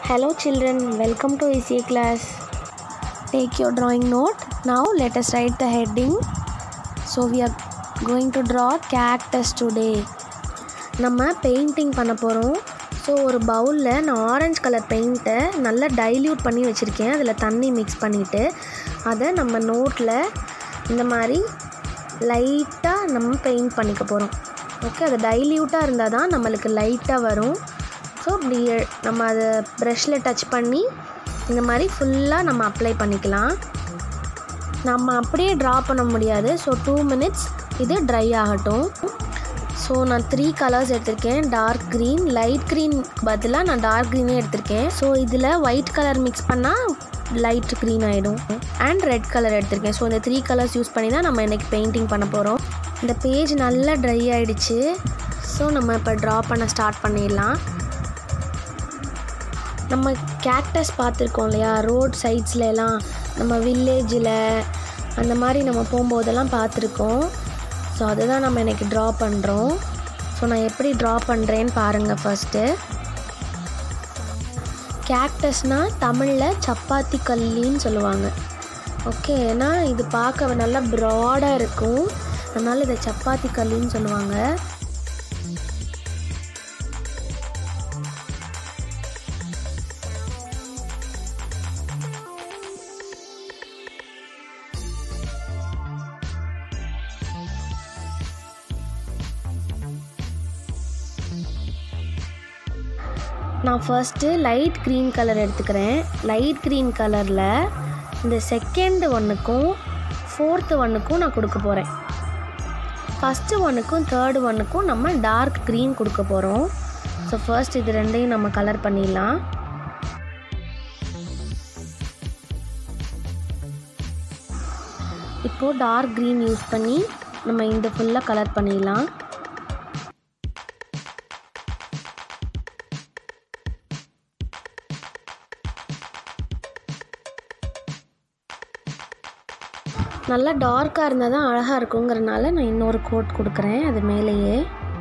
Hello children, welcome to ECA class. Take your drawing note. Now let us write the heading. So we are going to draw cactus today. நம்ம painting பண்ண போகிறோம் so ஒரு பவுலில் நான் orange colour பெயிண்ட்டை நல்லா dilute பண்ணி வச்சுருக்கேன் அதில் தண்ணி மிக்ஸ் பண்ணிவிட்டு அதை நம்ம நோட்டில் இந்த மாதிரி லைட்டாக நம்ம பெயிண்ட் பண்ணிக்க போகிறோம் ஓகே அது டைல்யூட்டாக இருந்தால் தான் நம்மளுக்கு லைட்டாக வரும் ஸோ இப்படி எ- நம்ம அதை ப்ரஷில் டச் பண்ணி இந்த மாதிரி ஃபுல்லாக நம்ம அப்ளை பண்ணிக்கலாம் நம்ம அப்படியே ட்ரா பண்ண முடியாது ஸோ டூ மினிட்ஸ் இது ட்ரை ஆகட்டும் ஸோ நான் த்ரீ கலர்ஸ் எடுத்திருக்கேன் டார்க் க்ரீன் லைட் க்ரீன் பதிலாக நான் டார்க் க்ரீனே எடுத்திருக்கேன் ஸோ இதில் ஒயிட் கலர் மிக்ஸ் பண்ணால் லைட் க்ரீன் ஆகிடும் அண்ட் ரெட் கலர் எடுத்திருக்கேன் ஸோ இந்த த்ரீ கலர்ஸ் யூஸ் பண்ணி தான் நம்ம இன்றைக்கி பெயிண்டிங் பண்ண போகிறோம் இந்த பேஜ் நல்லா ட்ரை ஆகிடுச்சு ஸோ நம்ம இப்போ ட்ரா பண்ண ஸ்டார்ட் பண்ணிடலாம் நம்ம கேக்டஸ் பார்த்துருக்கோம் இல்லையா ரோட் சைட்ஸ்ல எல்லாம் நம்ம வில்லேஜில் அந்த மாதிரி நம்ம போகும்போதெல்லாம் பார்த்துருக்கோம் ஸோ அதுதான் நம்ம இன்னைக்கு ட்ரா பண்ணுறோம் ஸோ நான் எப்படி ட்ரா பண்ணுறேன்னு பாருங்கள் ஃபஸ்ட்டு கேக்டஸ்னால் தமிழில் சப்பாத்தி கல்லின்னு சொல்லுவாங்க ஓகே ஏன்னா இது பார்க்க நல்லா ப்ராடாக இருக்கும் அதனால் இதை சப்பாத்தி கல்லின்னு சொல்லுவாங்க நான் ஃபர்ஸ்ட்டு லைட் க்ரீன் கலர் எடுத்துக்கிறேன் லைட் க்ரீன் கலரில் இந்த செகண்ட் ஒன்றுக்கும் ஃபோர்த்து ஒன்றுக்கும் நான் கொடுக்க போகிறேன் ஃபஸ்ட்டு ஒன்றுக்கும் தேர்டு ஒன்றுக்கும் நம்ம டார்க் க்ரீன் கொடுக்க போகிறோம் ஸோ ஃபர்ஸ்ட் இது ரெண்டையும் நம்ம கலர் பண்ணிடலாம் இப்போது டார்க் க்ரீன் யூஸ் பண்ணி நம்ம இந்த ஃபுல்லாக கலர் பண்ணிடலாம் நல்லா டார்க்காக இருந்தால் தான் அழகாக இருக்குங்கிறனால நான் இன்னொரு கோட் கொடுக்குறேன் அது மேலேயே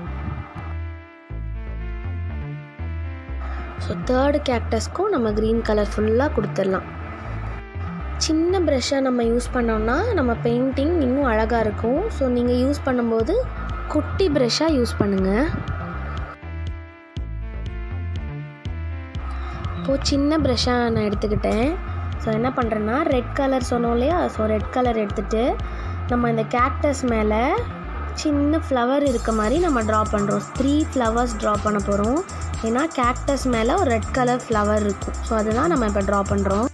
ஸோ தேர்டு கேக்டஸ்க்கும் நம்ம க்ரீன் கலர் ஃபுல்லாக கொடுத்துடலாம் சின்ன ப்ரெஷ்ஷாக நம்ம யூஸ் பண்ணோம்னா நம்ம பெயிண்டிங் இன்னும் அழகாக இருக்கும் ஸோ நீங்கள் யூஸ் பண்ணும்போது குட்டி ப்ரெஷ்ஷாக யூஸ் பண்ணுங்கள் இப்போது சின்ன ப்ரெஷ்ஷாக நான் எடுத்துக்கிட்டேன் ஸோ என்ன பண்ணுறேன்னா ரெட் கலர் சொன்னோம் இல்லையா ஸோ ரெட் கலர் எடுத்துகிட்டு நம்ம இந்த கேக்டஸ் மேலே சின்ன ஃப்ளவர் இருக்க மாதிரி நம்ம ட்ரா பண்ணுறோம் த்ரீ ஃப்ளவர்ஸ் ட்ரா பண்ண போகிறோம் ஏன்னா கேக்டஸ் மேலே ஒரு ரெட் கலர் ஃப்ளவர் இருக்கும் ஸோ அதுதான் நம்ம இப்போ ட்ரா பண்ணுறோம்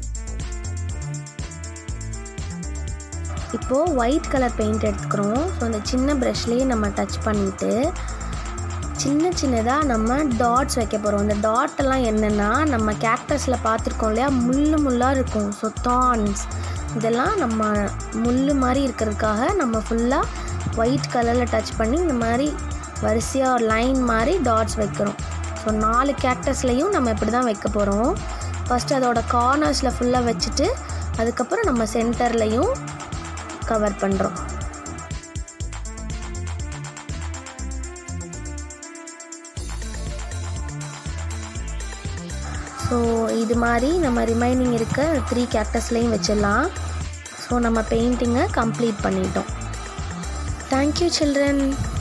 இப்போது ஒயிட் கலர் பெயிண்ட் எடுத்துக்கிறோம் ஸோ அந்த சின்ன ப்ரஷ்லேயே நம்ம டச் பண்ணிவிட்டு சின்ன சின்னதாக நம்ம டாட்ஸ் வைக்க போகிறோம் இந்த டாட் எல்லாம் என்னென்னா நம்ம கேக்டஸில் பார்த்துருக்கோம் இல்லையா முள்ளு முள்ளாக இருக்கும் ஸோ தான்ஸ் இதெல்லாம் நம்ம முள் மாதிரி இருக்கிறதுக்காக நம்ம ஃபுல்லாக ஒயிட் கலரில் டச் பண்ணி இந்த மாதிரி வரிசையாக ஒரு லைன் மாதிரி டாட்ஸ் வைக்கிறோம் ஸோ நாலு கேக்டஸ்லேயும் நம்ம இப்படி தான் வைக்க போகிறோம் ஃபஸ்ட்டு அதோட கார்னர்ஸில் ஃபுல்லாக வச்சுட்டு அதுக்கப்புறம் நம்ம சென்டர்லேயும் கவர் பண்ணுறோம் ஸோ இது மாதிரி நம்ம ரிமைனிங் இருக்க த்ரீ கேக்டஸ்லேயும் வச்சிடலாம் ஸோ நம்ம பெயிண்டிங்கை கம்ப்ளீட் பண்ணிட்டோம் தேங்க்யூ சில்ட்ரன்